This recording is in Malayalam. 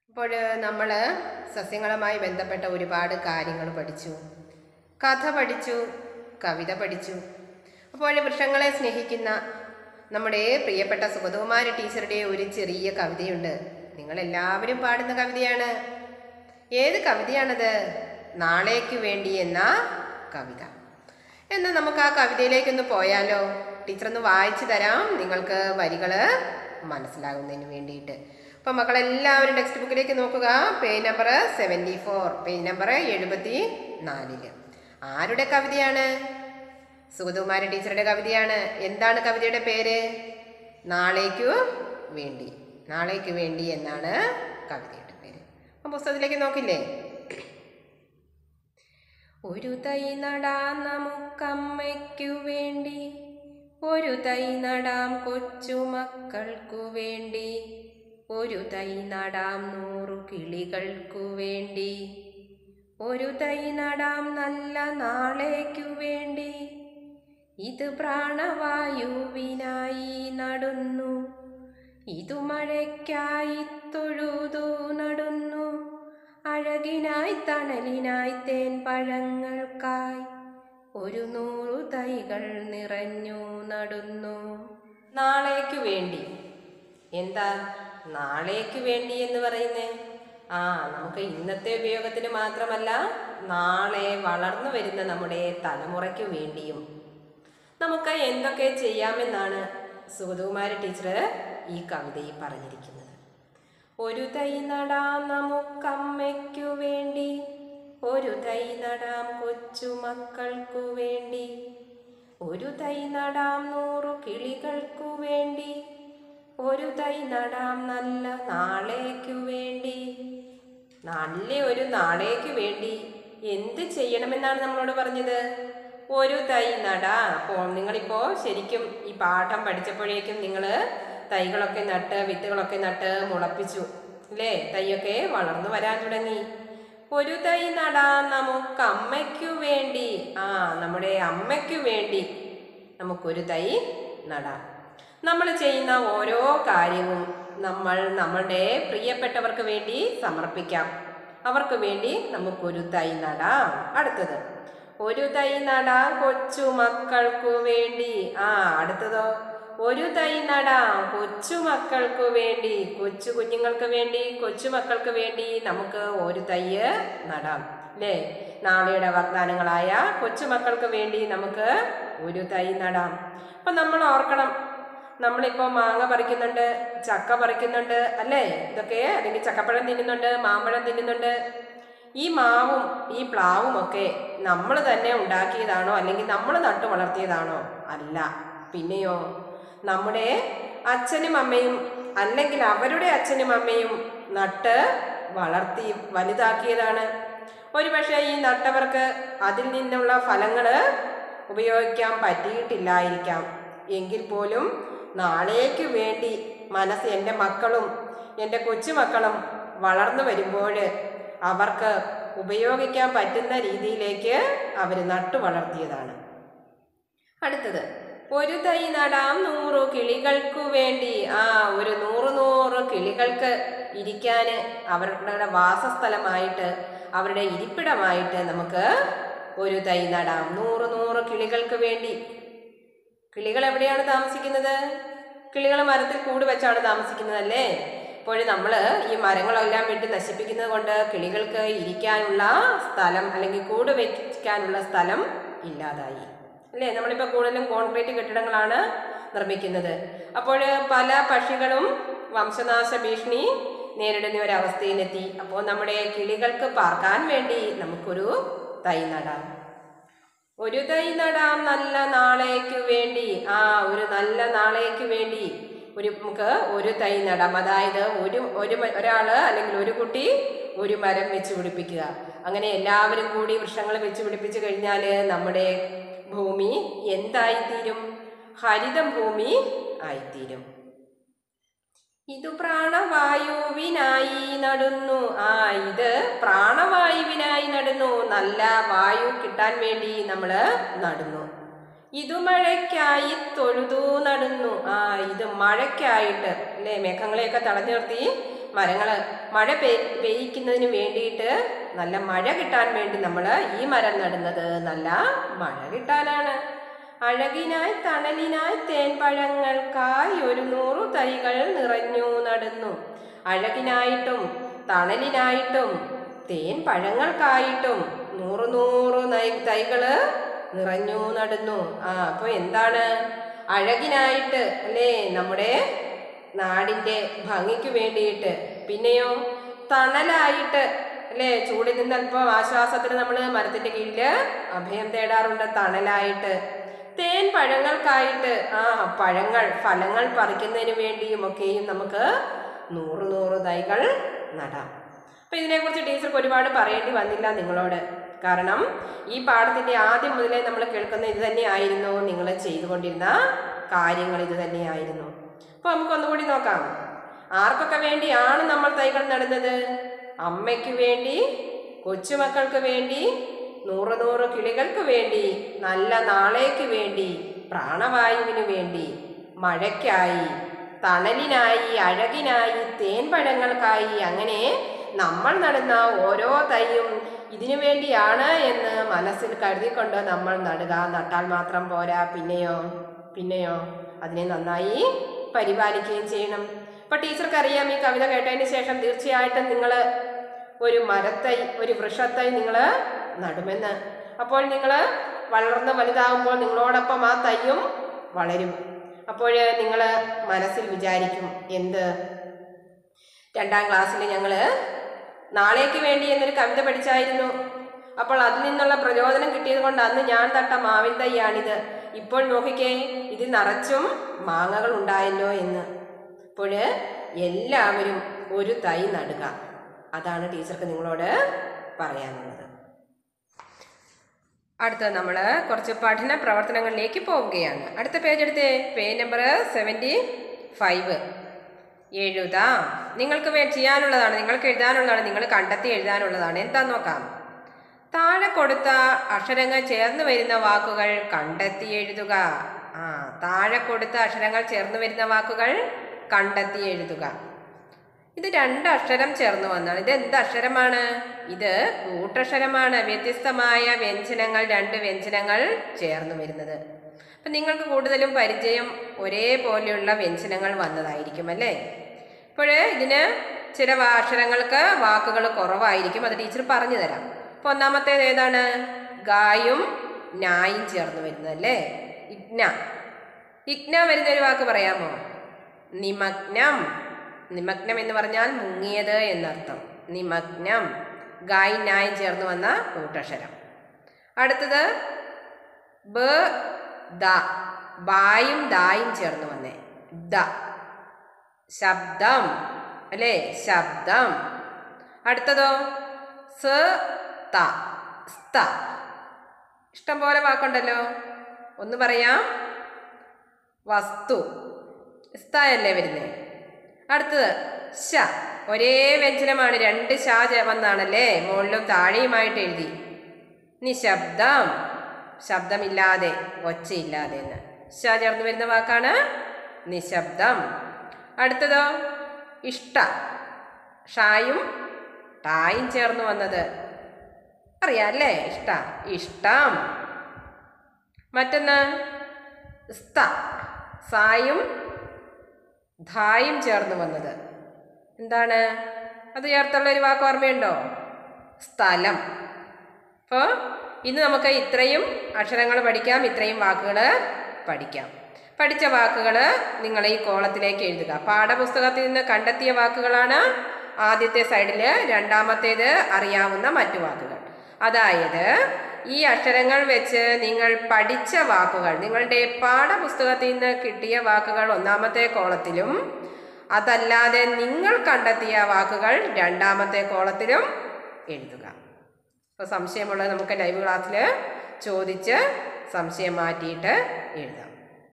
അപ്പോൾ നമ്മൾ സസ്യങ്ങളുമായി ബന്ധപ്പെട്ട ഒരുപാട് കാര്യങ്ങൾ പഠിച്ചു കഥ പഠിച്ചു കവിത പഠിച്ചു അപ്പോൾ വൃക്ഷങ്ങളെ സ്നേഹിക്കുന്ന നമ്മുടെ പ്രിയപ്പെട്ട സുഗതകുമാരി ടീച്ചറുടെ ഒരു ചെറിയ കവിതയുണ്ട് നിങ്ങളെല്ലാവരും പാടുന്ന കവിതയാണ് ഏത് കവിതയാണത് നാളേക്ക് വേണ്ടി എന്ന കവിത എന്നാൽ നമുക്ക് ആ കവിതയിലേക്കൊന്ന് പോയാലോ ടീച്ചർ ഒന്ന് വായിച്ചു തരാം നിങ്ങൾക്ക് വരികൾ മനസ്സിലാകുന്നതിന് വേണ്ടിയിട്ട് അപ്പം മക്കളെല്ലാവരും ടെക്സ്റ്റ് ബുക്കിലേക്ക് നോക്കുക page number seventy four page number എഴുപത്തി നാലില് ആരുടെ കവിതയാണ് സുഗതകുമാരി ടീച്ചറുടെ കവിതയാണ് എന്താണ് കവിതയുടെ പേര് നാളേക്കു വേണ്ടി നാളേക്ക് വേണ്ടി എന്നാണ് കവിതയുടെ പേര് അപ്പം പുസ്തകത്തിലേക്ക് നോക്കില്ലേ ഒരു തൈ നടാം നമുക്കമ്മയ്ക്കു വേണ്ടി ഒരു തൈ നടാം കൊച്ചുമക്കൾക്കു വേണ്ടി ഒരു തൈ നടാം നൂറു കിളികൾക്കു വേണ്ടി ഒരു തൈ നടാം നല്ല നാളേക്കു വേണ്ടി ഇത് പ്രാണവായുവിനായി നടുന്നു ഇതു മഴയ്ക്കായി തൊഴുതു നടുന്നു അഴകിനായി തണലിനായി തേൻ പഴങ്ങൾക്കായി ഒരു നൂറു തൈകൾ നിറഞ്ഞു നടുന്നു നാളേക്ക് വേണ്ടി എന്താ നാളേക്ക് വേണ്ടി എന്ന് പറയുന്നേ ആ നമുക്ക് ഇന്നത്തെ ഉപയോഗത്തിന് മാത്രമല്ല നാളെ വളർന്നു വരുന്ന നമ്മുടെ തലമുറയ്ക്ക് വേണ്ടിയും നമുക്ക് എന്തൊക്കെ ചെയ്യാമെന്നാണ് സുഗതകുമാരി ടീച്ചർ ഈ കവിതയിൽ പറഞ്ഞിരിക്കുന്നത് ഒരു തൈ നടാം നമുക്കമ്മയ്ക്കു വേണ്ടി ഒരു തൈ നടാം കൊച്ചുമക്കൾക്കു വേണ്ടി ഒരു തൈ നടാം നൂറു കിളികൾക്കു വേണ്ടി ഒരു തൈ നടാം നല്ല നാളേക്കു വേണ്ടി നല്ല ഒരു നാളേക്ക് വേണ്ടി എന്ത് ചെയ്യണമെന്നാണ് നമ്മളോട് പറഞ്ഞത് ഒരു തൈ നടാ അപ്പോൾ നിങ്ങളിപ്പോൾ ശരിക്കും ഈ പാഠം പഠിച്ചപ്പോഴേക്കും നിങ്ങൾ തൈകളൊക്കെ നട്ട് വിത്തുകളൊക്കെ നട്ട് മുളപ്പിച്ചു അല്ലേ തൈയൊക്കെ വളർന്നു വരാൻ തുടങ്ങി ഒരു തൈ നടാം നമുക്ക് അമ്മയ്ക്കു വേണ്ടി ആ നമ്മുടെ അമ്മയ്ക്കു വേണ്ടി നമുക്കൊരു തൈ നടാം നമ്മൾ ചെയ്യുന്ന ഓരോ കാര്യവും നമ്മൾ നമ്മളുടെ പ്രിയപ്പെട്ടവർക്ക് വേണ്ടി സമർപ്പിക്കാം അവർക്ക് വേണ്ടി നമുക്കൊരു തൈ നടാം അടുത്തത് ഒരു തൈ നടാം കൊച്ചു മക്കൾക്കു വേണ്ടി ആ അടുത്തതോ ഒരു തൈ നടാം കൊച്ചു മക്കൾക്കു വേണ്ടി കൊച്ചു കുഞ്ഞുങ്ങൾക്ക് വേണ്ടി കൊച്ചു മക്കൾക്ക് വേണ്ടി നമുക്ക് ഒരു തൈ നടാം അല്ലേ നാളെയുടെ വാഗ്ദാനങ്ങളായ കൊച്ചുമക്കൾക്ക് വേണ്ടി നമുക്ക് ഒരു തൈ നടാം അപ്പം നമ്മൾ ഓർക്കണം നമ്മളിപ്പോൾ മാങ്ങ പറിക്കുന്നുണ്ട് ചക്ക പറിക്കുന്നുണ്ട് അല്ലേ ഇതൊക്കെ അല്ലെങ്കിൽ ചക്കപ്പഴം തിന്നുന്നുണ്ട് മാമ്പഴം തിന്നുന്നുണ്ട് ഈ മാവും ഈ പ്ലാവും ഒക്കെ നമ്മൾ തന്നെ ഉണ്ടാക്കിയതാണോ അല്ലെങ്കിൽ നമ്മൾ നട്ടു വളർത്തിയതാണോ അല്ല പിന്നെയോ നമ്മുടെ അച്ഛനും അമ്മയും അല്ലെങ്കിൽ അവരുടെ അച്ഛനും അമ്മയും നട്ട് വളർത്തി വലുതാക്കിയതാണ് ഒരുപക്ഷെ ഈ നട്ടവർക്ക് അതിൽ നിന്നുള്ള ഫലങ്ങൾ ഉപയോഗിക്കാൻ പറ്റിയിട്ടില്ലായിരിക്കാം എങ്കിൽ പോലും നാളേക്ക് വേണ്ടി മനസ്സ് എൻ്റെ മക്കളും എൻ്റെ കൊച്ചുമക്കളും വളർന്നു വരുമ്പോൾ അവർക്ക് ഉപയോഗിക്കാൻ പറ്റുന്ന രീതിയിലേക്ക് അവർ നട്ടു വളർത്തിയതാണ് അടുത്തത് ഒരു തൈ നടാം നൂറു കിളികൾക്കു വേണ്ടി ആ ഒരു നൂറ് നൂറ് കിളികൾക്ക് ഇരിക്കാൻ അവരുടെ വാസസ്ഥലമായിട്ട് അവരുടെ ഇരിപ്പിടമായിട്ട് നമുക്ക് ഒരു തൈ നടാം നൂറ് നൂറ് കിളികൾക്ക് വേണ്ടി കിളികൾ എവിടെയാണ് താമസിക്കുന്നത് കിളികൾ മരത്തിൽ കൂട് വെച്ചാണ് താമസിക്കുന്നതല്ലേ അപ്പോൾ നമ്മൾ ഈ മരങ്ങളെല്ലാം വെട്ടി നശിപ്പിക്കുന്നത് കൊണ്ട് കിളികൾക്ക് ഇരിക്കാനുള്ള സ്ഥലം അല്ലെങ്കിൽ കൂട് വയ്ക്കാനുള്ള സ്ഥലം ഇല്ലാതായി അല്ലേ നമ്മളിപ്പോൾ കൂടുതലും കോൺക്രീറ്റ് കെട്ടിടങ്ങളാണ് നിർമ്മിക്കുന്നത് അപ്പോൾ പല പക്ഷികളും വംശനാശ ഭീഷണി നേരിടുന്ന ഒരവസ്ഥയിലെത്തി അപ്പോൾ നമ്മുടെ കിളികൾക്ക് പാർക്കാൻ വേണ്ടി നമുക്കൊരു തൈ നടാം ഒരു തൈ നടാം നല്ല നാളേക്ക് വേണ്ടി ആ ഒരു നല്ല നാളേക്ക് വേണ്ടി ഒരു നമുക്ക് ഒരു തൈ നടാം അതായത് ഒരു ഒരു ഒരാൾ അല്ലെങ്കിൽ ഒരു കുട്ടി ഒരു മരം വെച്ച് പിടിപ്പിക്കുക അങ്ങനെ എല്ലാവരും കൂടി വൃക്ഷങ്ങൾ വെച്ച് പിടിപ്പിച്ചു കഴിഞ്ഞാൽ നമ്മുടെ ഭൂമി എന്തായിത്തീരും ഹരിത ഭൂമി ആയിത്തീരും ഇതു പ്രാണവായുവിനായി നടുന്നു ആ ഇത് പ്രാണവായുവിനായി നടുന്നു നല്ല വായു കിട്ടാൻ വേണ്ടി നമ്മൾ നടുന്നു ഇതു മഴയ്ക്കായി തൊഴുതു നടുന്നു ആ ഇത് മഴയ്ക്കായിട്ട് അല്ലേ മേഘങ്ങളെയൊക്കെ തടഞ്ഞു നിർത്തി മരങ്ങൾ മഴ പെയ് പെയ്യിക്കുന്നതിന് വേണ്ടിയിട്ട് നല്ല മഴ കിട്ടാൻ വേണ്ടി നമ്മൾ ഈ മരം നടുന്നത് നല്ല മഴ കിട്ടാനാണ് അഴകിനായി തണലിനായി തേൻപഴങ്ങൾക്കായി ഒരു നൂറു തൈകൾ നിറഞ്ഞു നടന്നു അഴകിനായിട്ടും തണലിനായിട്ടും തേൻ പഴങ്ങൾക്കായിട്ടും നൂറു നൂറു നൈ തൈകള് നിറഞ്ഞു നടന്നു ആ അപ്പൊ എന്താണ് അഴകിനായിട്ട് അല്ലേ നമ്മുടെ നാടിന്റെ ഭംഗിക്ക് വേണ്ടിയിട്ട് പിന്നെയോ തണലായിട്ട് അല്ലേ ചൂടിൽ നിന്ന് അല്പം ആശ്വാസത്തിന് നമ്മൾ മരത്തിന്റെ കീഴില് അഭയം തേടാറുണ്ട് തണലായിട്ട് തേൻ പഴങ്ങൾക്കായിട്ട് ആ പഴങ്ങൾ ഫലങ്ങൾ പറിക്കുന്നതിന് വേണ്ടിയും ഒക്കെയും നമുക്ക് നൂറ് നൂറ് തൈകൾ നടാം അപ്പൊ ഇതിനെക്കുറിച്ച് ടീച്ചർക്ക് ഒരുപാട് പറയേണ്ടി വന്നില്ല നിങ്ങളോട് കാരണം ഈ പാഠത്തിന്റെ ആദ്യം മുതലേ നമ്മൾ കേൾക്കുന്ന ഇത് തന്നെയായിരുന്നു നിങ്ങൾ ചെയ്തുകൊണ്ടിരുന്ന കാര്യങ്ങൾ ഇത് തന്നെയായിരുന്നു അപ്പൊ നമുക്ക് ഒന്നുകൂടി നോക്കാം ആർക്കൊക്കെ വേണ്ടിയാണ് നമ്മൾ തൈകൾ നടുന്നത് അമ്മയ്ക്ക് വേണ്ടി കൊച്ചുമക്കൾക്ക് വേണ്ടി നൂറ് നൂറ് കിളികൾക്ക് വേണ്ടി നല്ല നാളേക്ക് വേണ്ടി പ്രാണവായുവിന് വേണ്ടി മഴയ്ക്കായി തണലിനായി അഴകിനായി തേൻപഴങ്ങൾക്കായി അങ്ങനെ നമ്മൾ നടുന്ന ഓരോ തൈയും ഇതിനു വേണ്ടിയാണ് എന്ന് മനസ്സിൽ കരുതിക്കൊണ്ട് നമ്മൾ നടുക നട്ടാൽ മാത്രം പോരാ പിന്നെയോ പിന്നെയോ അതിനെ നന്നായി പരിപാലിക്കുകയും ചെയ്യണം ഇപ്പൊ ടീച്ചർക്ക് അറിയാം ഈ കവിത കേട്ടതിന് ശേഷം തീർച്ചയായിട്ടും നിങ്ങൾ ഒരു മരത്തൈ ഒരു വൃക്ഷത്തൈ നിങ്ങൾ നടുമെന്ന് അപ്പോൾ നിങ്ങൾ വളർന്ന് വലുതാകുമ്പോൾ നിങ്ങളോടൊപ്പം ആ തൈയും വളരും അപ്പോൾ നിങ്ങൾ മനസ്സിൽ വിചാരിക്കും എന്ത് രണ്ടാം ക്ലാസ്സിൽ ഞങ്ങൾ നാളേക്ക് വേണ്ടി എന്നൊരു കവിത പഠിച്ചായിരുന്നു അപ്പോൾ അതിൽ നിന്നുള്ള പ്രചോദനം കിട്ടിയത് കൊണ്ട് അന്ന് ഞാൻ തട്ട മാവിൻ തൈയാണിത് ഇപ്പോൾ നോക്കിക്കേ ഇത് നിറച്ചും മാങ്ങകൾ ഉണ്ടായല്ലോ എന്ന് അപ്പോൾ എല്ലാവരും ഒരു തൈ നടുക അതാണ് ടീച്ചർക്ക് നിങ്ങളോട് പറയാനുള്ളത് അടുത്ത നമ്മൾ കുറച്ച് പഠന പ്രവർത്തനങ്ങളിലേക്ക് പോവുകയാണ് അടുത്ത പേജ് എടുത്തേ പേജ് നമ്പർ സെവൻറ്റി ഫൈവ് എഴുതാം നിങ്ങൾക്ക് വേ ചെയ്യാനുള്ളതാണ് നിങ്ങൾക്ക് എഴുതാനുള്ളതാണ് നിങ്ങൾ കണ്ടെത്തി എഴുതാനുള്ളതാണ് എന്താ നോക്കാം താഴെ കൊടുത്ത അക്ഷരങ്ങൾ ചേർന്ന് വരുന്ന വാക്കുകൾ കണ്ടെത്തി എഴുതുക ആ താഴെ കൊടുത്ത അക്ഷരങ്ങൾ ചേർന്ന് വരുന്ന വാക്കുകൾ കണ്ടെത്തി എഴുതുക ഇത് രണ്ട് അക്ഷരം ചേർന്ന് വന്നാണ് ഇത് എന്ത് അക്ഷരമാണ് ഇത് കൂട്ടക്ഷരമാണ് വ്യത്യസ്തമായ വ്യഞ്ജനങ്ങൾ രണ്ട് വ്യഞ്ജനങ്ങൾ ചേർന്ന് വരുന്നത് അപ്പം നിങ്ങൾക്ക് കൂടുതലും പരിചയം ഒരേപോലെയുള്ള വ്യഞ്ജനങ്ങൾ വന്നതായിരിക്കും അല്ലേ ഇപ്പോൾ ഇതിന് ചില വാ- അക്ഷരങ്ങൾക്ക് വാക്കുകൾ കുറവായിരിക്കും അത് ടീച്ചർ പറഞ്ഞു തരാം അപ്പോൾ ഒന്നാമത്തേത് ഏതാണ് ഗായും നായും ചേർന്ന് വരുന്നതല്ലേ ഇഗ്ന ഇഗ്ന വരുന്ന ഒരു വാക്ക് പറയാമോ നിമഗ്നം നിമഗ്നം എന്ന് പറഞ്ഞാൽ മുങ്ങിയത് എന്നർത്ഥം നിമഗ്നം ഗായ് നായും ചേർന്ന് വന്ന കൂട്ടക്ഷരം അടുത്തത് ബ ദ ബായും ദായും ചേർന്ന് വന്നേ ദ ശബ്ദം അല്ലേ ശബ്ദം അടുത്തതോ സ് ത സ്ത ഇഷ്ടം പോലെ വാക്കുണ്ടല്ലോ ഒന്ന് പറയാം വസ്തു സ്തയല്ലേ വരുന്നേ അടുത്തത് ശ ഒരേ വ്യഞ്ജനമാണ് രണ്ട് ശ ചേ- വന്നാണല്ലേ മുകളിലും താഴെയുമായിട്ട് എഴുതി നിശബ്ദം ശബ്ദമില്ലാതെ ഒച്ചയില്ലാതെ എന്ന് ശ ചേർന്ന് വരുന്ന വാക്കാണ് നിശബ്ദം അടുത്തതോ ഇഷ്ട ഷായും ടായും ചേർന്ന് വന്നത് അറിയാം അല്ലേ ഇഷ്ട ഇഷ്ടം മറ്റൊന്ന് സ്ത സായും ധായും ചേർന്ന് വന്നത് എന്താണ് അത് ചേർത്തുള്ള ഒരു വാക്ക് ഓർമ്മയുണ്ടോ സ്ഥലം അപ്പോൾ ഇന്ന് നമുക്ക് ഇത്രയും അക്ഷരങ്ങൾ പഠിക്കാം ഇത്രയും വാക്കുകൾ പഠിക്കാം പഠിച്ച വാക്കുകൾ നിങ്ങൾ ഈ കോളത്തിലേക്ക് എഴുതുക പാഠപുസ്തകത്തിൽ നിന്ന് കണ്ടെത്തിയ വാക്കുകളാണ് ആദ്യത്തെ സൈഡിൽ രണ്ടാമത്തേത് അറിയാവുന്ന മറ്റു വാക്കുകൾ അതായത് ഈ അക്ഷരങ്ങൾ വെച്ച് നിങ്ങൾ പഠിച്ച വാക്കുകൾ നിങ്ങളുടെ പാഠപുസ്തകത്തിൽ നിന്ന് കിട്ടിയ വാക്കുകൾ ഒന്നാമത്തെ കോളത്തിലും അതല്ലാതെ നിങ്ങൾ കണ്ടെത്തിയ വാക്കുകൾ രണ്ടാമത്തെ കോളത്തിലും എഴുതുക അപ്പോൾ സംശയമുള്ളത് നമുക്ക് ലൈവ് ക്ലാസ്സിൽ ചോദിച്ച് സംശയം മാറ്റിയിട്ട് എഴുതാം